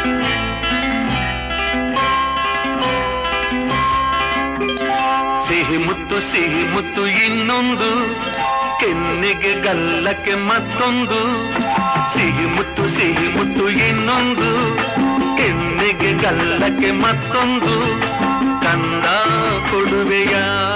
ಸಿಹಿ ಮುತ್ತು ಸಿಹಿ ಮುತ್ತು ಇನ್ನೊಂದು ಕೆನ್ನೆಗೆ ಗಲ್ಲಕ್ಕೆ ಮತ್ತೊಂದು ಸಿಹಿ ಮುತ್ತು ಸಿಹಿ ಮುತ್ತು ಇನ್ನೊಂದು ಕೆನ್ನೆಗೆ ಗಲ್ಲಕ್ಕೆ ಮತ್ತೊಂದು ಕಂದ ಕೊಡುವೆಯ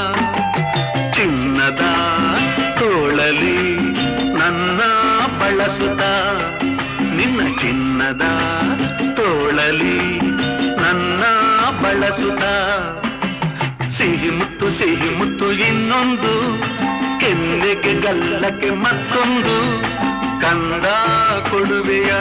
ಚಿನ್ನದ ತೋಳಲಿ ನನ್ನ ಬಳಸುತ್ತ ನಿನ್ನ ಚಿನ್ನದ ತೋಳಲಿ ನನ್ನ ಬಳಸುತ್ತ ಸಿಹಿ ಮುತ್ತು ಸಿಹಿ ಮುತ್ತು ಇನ್ನೊಂದು ಕೆನ್ನೆಗೆ ಗಲ್ಲಕ್ಕೆ ಮತ್ತೊಂದು ಕಂದ ಕೊಡುವೆಯ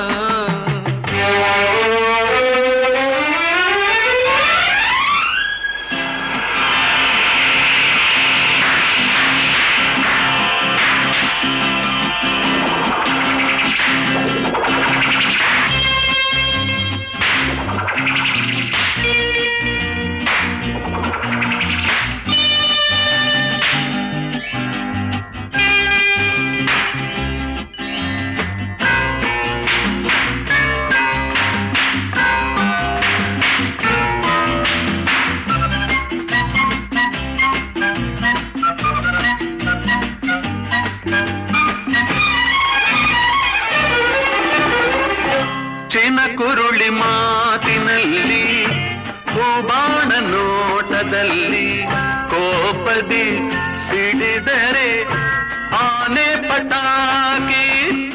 ಚಿನ ಕುರುಳಿ ಮಾತಿನಲ್ಲಿ ಹೂಬಾಣ ನೋಟದಲ್ಲಿ ಕೋಪದಿ ಸಿಡಿದರೆ ಆನೆ ಪಟಾಕಿ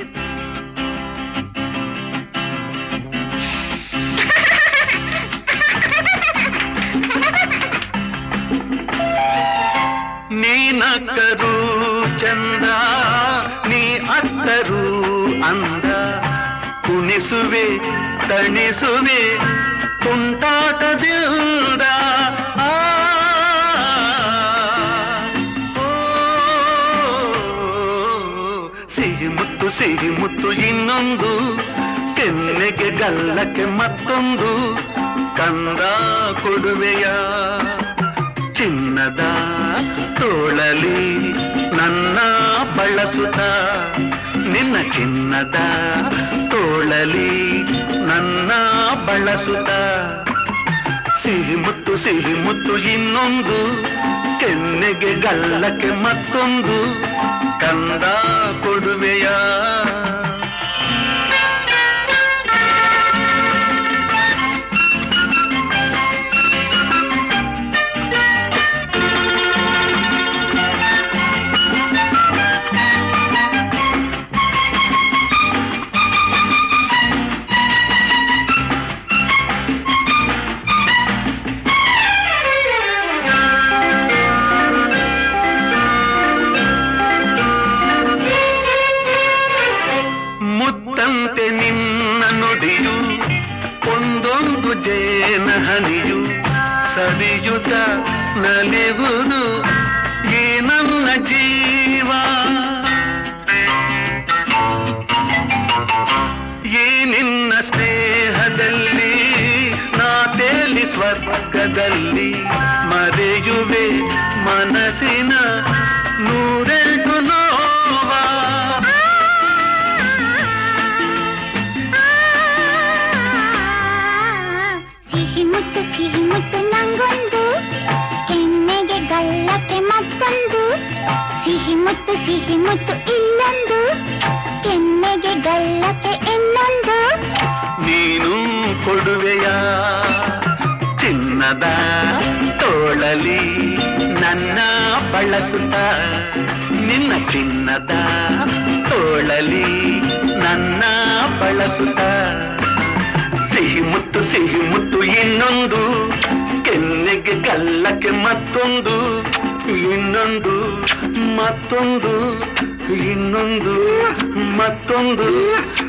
ನೀನಕ್ಕರು ಚಂದ ನೀ ಅತ್ತರು ಅಂದ ಕುಣಿಸುವೆ ತಣಿಸುವೆ ತುಂಟಾಟದಿಂದ ಆ, ಓ, ಸಿಹಿ ಮುತ್ತು ಸಿಹಿ ಮುತ್ತು ಇನ್ನೊಂದು ಕೆನ್ನೆಗೆ ಗಲ್ಲಕ್ಕೆ ಮತ್ತೊಂದು ಕಂದ ಕೊಡುವೆಯ ಚಿನ್ನದ ತೋಳಲಿ ನನ್ನ ಬಳಸುತ್ತ ನಿನ್ನ ಚಿನ್ನದ ತೋಳಲಿ ನನ್ನ ಬಳಸುತ್ತ ಸಿಹಿ ಮುತ್ತು ಸಿಹಿ ಮುತ್ತು ಇನ್ನೊಂದು ಕೆನ್ನೆಗೆ ಗಲ್ಲಕ್ಕೆ ಮತ್ತೊಂದು ಕಂದ ಕೊಡುವೆಯ ಮುತ್ತಂತೆ ನಿನ್ನ ನುಡಿಯು ಒಂದೊಂದು ಜೇನ ಹನಿಯು ಸವಿಯುತ ನಲಿವುದು ಈ ನನ್ನ ಜೀವ ಈ ನಿನ್ನ ಸ್ನೇಹದಲ್ಲಿ ನಾ ತೇಲಿ ಸ್ವರ್ಗದಲ್ಲಿ ಮರೆಯುವೆ ಮನಸ್ಸಿನ ನೂರೆಂಟು ನೋವಾ ಸಿಹಿ ಮುತ್ತು ಸಿಹಿ ಮುತ್ತು ನಂಗೊಂದು ಕೆನ್ನೆಗೆ ಗಲ್ಲಕ್ಕೆ ಮತ್ತೊಂದು ಸಿಹಿ ಮುತ್ತು ಸಿಹಿ ಮುತ್ತು ಇಲ್ಲೊಂದು ಕೆನ್ನೆಗೆ ಗಲ್ಲಕ್ಕೆ ಇನ್ನೊಂದು ನೀನು ಕೊಡುವೆಯ ಚಿನ್ನದ ತೋಳಲಿ ನನ್ನ ಬಳಸುತ್ತ ನಿನ್ನ ಚಿನ್ನದ ತೋಳಲಿ ನನ್ನ ಬಳಸುತ್ತ ಸಿಹಿ ಮುತ್ತು ಸಿಹಿ ಮುತ್ತು ಇನ್ನೊಂದು ಕೆನ್ನೆಗೆ ಗಲ್ಲಕ್ಕೆ ಮತ್ತೊಂದು ಇನ್ನೊಂದು ಮತ್ತೊಂದು ಇನ್ನೊಂದು ಮತ್ತೊಂದು